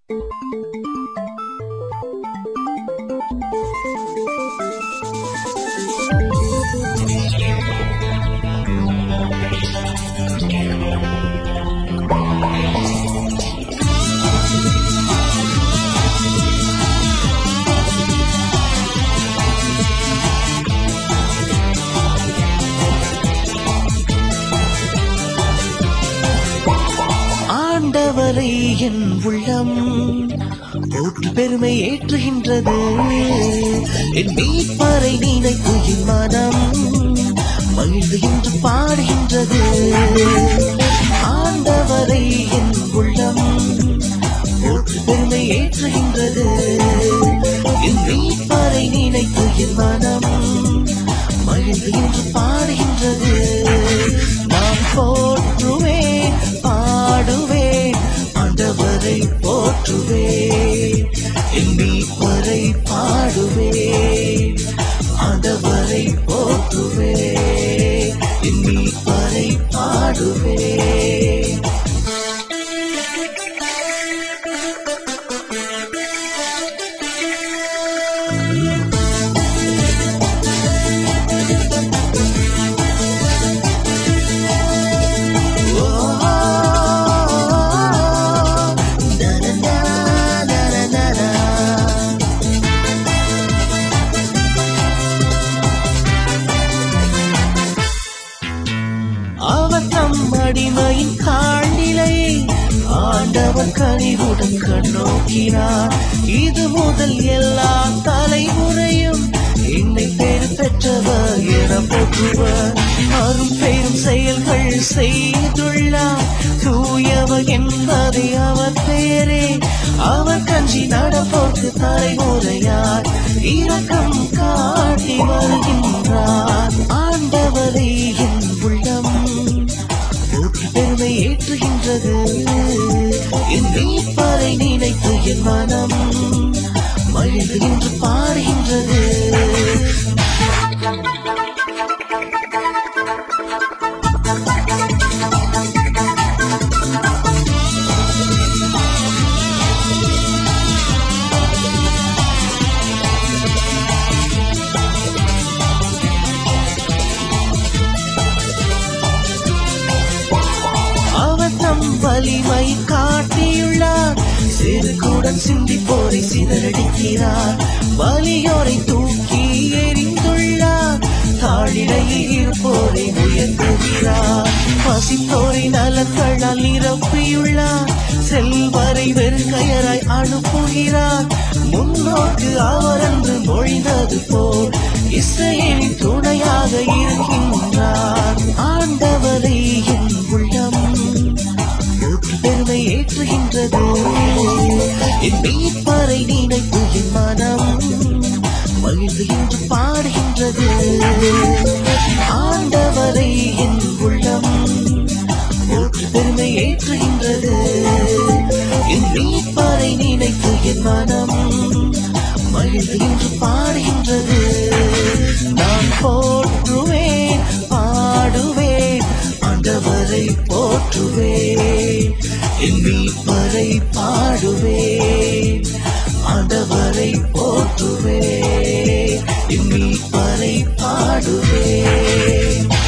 ஆண்டவரை என் உள்ளம் போற்று பெருமை ஏற்றுகின்றது என் மீட்பரை நினைத்து என் மனம் மகிழ்ந்து என்று பாடுகின்றது ஆண்டவரை என் உள்ளம் போற்று பெருமை ஏற்றுகின்றது என் மீட்பரை நினைத்து என் மனம் மகிழ்ந்து என்று பாடுகின்றது நான் போற்றுவேன் பாடுவேன் ஆண்டவரை போற்றுவேன் என் மீட்பரை பாடுவேன் ஆண்டவரை போற்றுவேன் என் மீட்பரை பாடுவேன் அவர் தம் அடிமையின் காண்டிலையை ஆண்டவர் கனிவுடன் கண்ணோக்கினார் இது முதல் எல்லா தலைமுறையும் என்னை பேரு பெற்றவர் என போற்றுவர் அரும் பெரும் செயல்கள் செய்துள்ளார் தூயவர் என்பதை அவர் பெயரே அவர் கஞ்சி நடப்போர்க்கு தலைமுறையார் இரக்கம் காட்டி வருகின்றார் ஆண்டவரை என் உள்ளம் போற்றி பெருமை ஏற்றுகின்றது என் மீட்பரை நினைத்து என் மனம் மகிழ்ந்து என்று பாடுகின்றது அவர் தம் வலிமை காட்டியுள்ளார் செருக்குடன் சிந்தி போரை சிதறடிக்கிறார் வலியோரை தூக்கி எறிந்துள்ளார் தாழிடையில் இருப்போரை உயர்த்துகிறார் பசித்தோரை நலன்களால் நிரப்பியுள்ளார் செல்வரை வெறுங்கையராய் அனுப்புகிறார் முன்னோக்கு அவர் என்று மொழிந்தது போல் இசையின் துணையாக இருக்கின்றார் ஆண்டவரை என் உள்ளம் போற்று பெருமை ஏற்றுகின்றது என் மீட்பரை நினைத்து என் மனம் மகிழ்ந்து என்று பாடுகின்றது ஆண்டவரை என் உள்ளம் போற்று பெருமை ஏற்றுகின்றது என் மீட்பரை நினைத்து என் மனம் மகிழ்ந்து என்று பாடுகின்றது நான் போற்றுவேன் பாடுவேன் ஆண்டவரை போற்றுவேன் என் மீட்பரை பாடுவேன் ஆண்டவரை போற்றுவேன் என் மீட்பரை பாடுவேன்